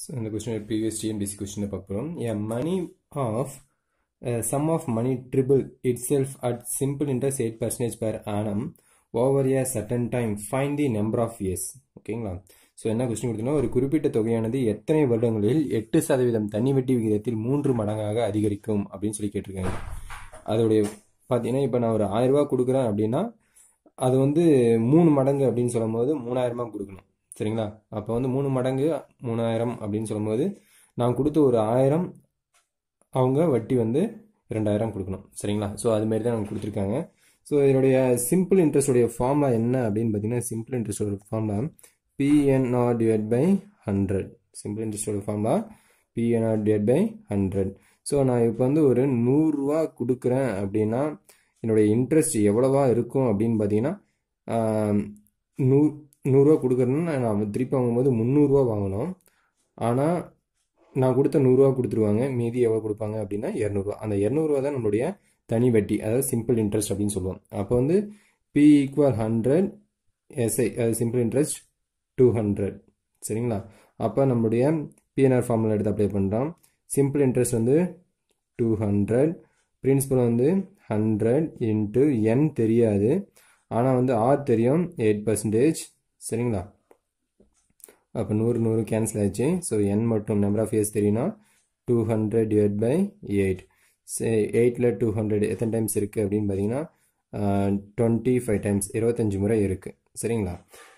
so இந்த question previous TNPSC கொஸ்டினை பார்க்குறோம் a money of sum of money triple itself at simple interest eight percentage per annum over a certain time find the number of years ஓகேங்களா so என்ன question கொடுத்தோம்னா ஒரு குறிப்பிட்ட தொகையானது எத்தனை வருடங்களில் எட்டு சதவீதம் தனி வட்டி விகிதத்தில் மூன்று மடங்காக அதிகரிக்கும் அப்படின்னு சொல்லி கேட்டிருக்காங்க அதோடைய பார்த்தீங்கன்னா இப்போ நான் ஒரு ஆயிரம் ரூபாய் கொடுக்குறேன் அப்படின்னா அது வந்து மூணு மடங்கு அப்படின்னு சொல்லும்போது மூணாயிரமா கொடுக்கணும் சரிங்களா அப்போ வந்து மூணு மடங்கு மூணாயிரம் அப்படின்னு சொல்லும்போது நான் கொடுத்த ஒரு ஆயிரம் அவங்க வட்டி வந்து ரெண்டாயிரம் கொடுக்கணும் சரிங்களா ஸோ அதுமாரி தான் அவங்க கொடுத்துருக்காங்க ஸோ இதனுடைய சிம்பிள் இன்ட்ரெஸ்டோடைய ஃபார்முலா என்ன அப்படின்னு பார்த்தீங்கன்னா சிம்பிள் இன்ட்ரெஸ்டோட formula PNR divide by hundred simple இன்ட்ரெஸ்டோட formula PNR divide by hundred so நான் இப்போ வந்து ஒரு நூறுரூவா கொடுக்குறேன் அப்படின்னா என்னுடைய இன்ட்ரெஸ்ட் எவ்வளவா இருக்கும் அப்படின்னு பார்த்தீங்கன்னா நூ நூறுரூவா கொடுக்குறேன்னா நான் திருப்பி வாங்கும்போது முந்நூறுரூவா வாங்கணும் ஆனால் நான் கொடுத்த நூறுரூவா கொடுத்துருவாங்க மீதி எவ்வளோ கொடுப்பாங்க அப்படின்னா இரநூறுவா அந்த இரநூறுவா தான் நம்மளுடைய தனி வட்டி அதாவது சிம்பிள் இன்ட்ரெஸ்ட் அப்படின்னு சொல்லுவோம் அப்போ வந்து பி ஈக்குவல் ஹண்ட்ரட் எஸ்ஐ அதாவது சிம்பிள் இன்ட்ரெஸ்ட் டூ ஹண்ட்ரட் சரிங்களா அப்போ நம்மளுடைய பிஎன்ஆர் ஃபார்முலா எடுத்து அப்ளை பண்ணுறோம் சிம்பிள் இன்ட்ரெஸ்ட் வந்து டூ ஹண்ட்ரட் பிரின்சிபல் வந்து ஹண்ட்ரட் இன்ட்டு என் தெரியாது ஆனால் வந்து ஆர் தெரியும் எயிட் பர்சன்டேஜ் சரிங்களா அப்போ நூறு நூறு கேன்சல் ஆயிடுச்சு ஸோ என் மட்டும் நம்பர் ஆஃப் இயர்ஸ் தெரியும்னா two hundred divide by eight எயிட்டில் டூ ஹண்ட்ரட் எத்தனை டைம்ஸ் இருக்குது அப்படின்னு பார்த்தீங்கன்னா டுவெண்ட்டி ஃபைவ் டைம்ஸ் இருபத்தஞ்சி முறை இருக்குது சரிங்களா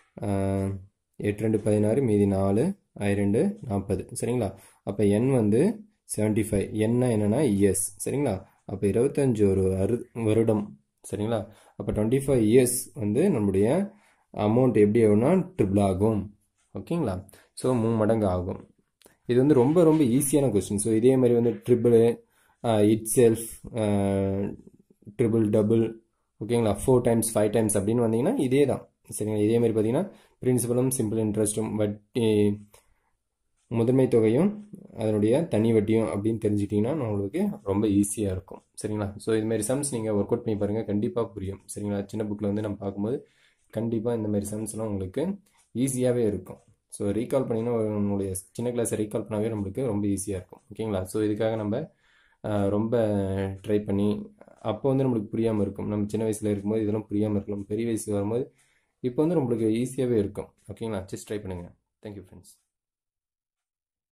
எட்டு ரெண்டு பதினாறு மீதி நாலு ஐ ரெண்டு நாற்பது சரிங்களா அப்போ என் வந்து செவன்ட்டி ஃபைவ் என்ன என்னன்னா இயர்ஸ் சரிங்களா அப்போ இருபத்தஞ்சி ஒரு அரு வருடம் சரிங்களா அப்போ டுவெண்ட்டி ஃபைவ் இயர்ஸ் வந்து நம்முடைய அமௌண்ட் எப்படி ஆகும்னா ட்ரிபிள் ஆகும் ஓகேங்களா ஸோ மூணு மடங்கு ஆகும் இது வந்து ரொம்ப ரொம்ப ஈஸியான கொஸ்டின் ஸோ இதே மாதிரி வந்து triple itself triple double ஓகேங்களா ஃபோர் டைம்ஸ் ஃபைவ் டைம்ஸ் அப்படின்னு வந்தீங்கன்னா இதே தான் சரிங்களா இதே மாதிரி பார்த்தீங்கன்னா பிரின்சிபலும் சிம்பிள் இன்ட்ரெஸ்ட்டும் வட்டி முதன்மை தொகையும் அதனுடைய தனி வட்டியும் அப்படின்னு தெரிஞ்சுக்கிட்டிங்கன்னா நம்மளுக்கு ரொம்ப ஈஸியாக இருக்கும் சரிங்களா ஸோ இதுமாரி சம்ஸ் நீங்கள் ஒர்க் அவுட் பண்ணி பாருங்கள் கண்டிப்பாக புரியும் சரிங்களா சின்ன புக்கில் வந்து நம்ம பார்க்கும்போது கண்டிப்பாக இந்த மாதிரி சம்ஸ்லாம் உங்களுக்கு ஈஸியாகவே இருக்கும் ஸோ ரீகால் பண்ணிங்கன்னா நம்மளுடைய சின்ன கிளாஸை ரீகால் பண்ணாவே நம்மளுக்கு ரொம்ப ஈஸியாக இருக்கும் ஓகேங்களா ஸோ இதுக்காக நம்ம ரொம்ப ட்ரை பண்ணி அப்போ வந்து நம்மளுக்கு புரியாமல் இருக்கும் நம்ம சின்ன வயசில் இருக்கும்போது இதெல்லாம் புரியாமல் இருக்கலாம் பெரிய வயசு வரும்போது இப்போ வந்து நம்மளுக்கு ஈஸியாகவே இருக்கும் ஓகேங்களா ஜஸ்ட் ட்ரை பண்ணுங்கள் தேங்க்யூ ஃப்ரெண்ட்ஸ்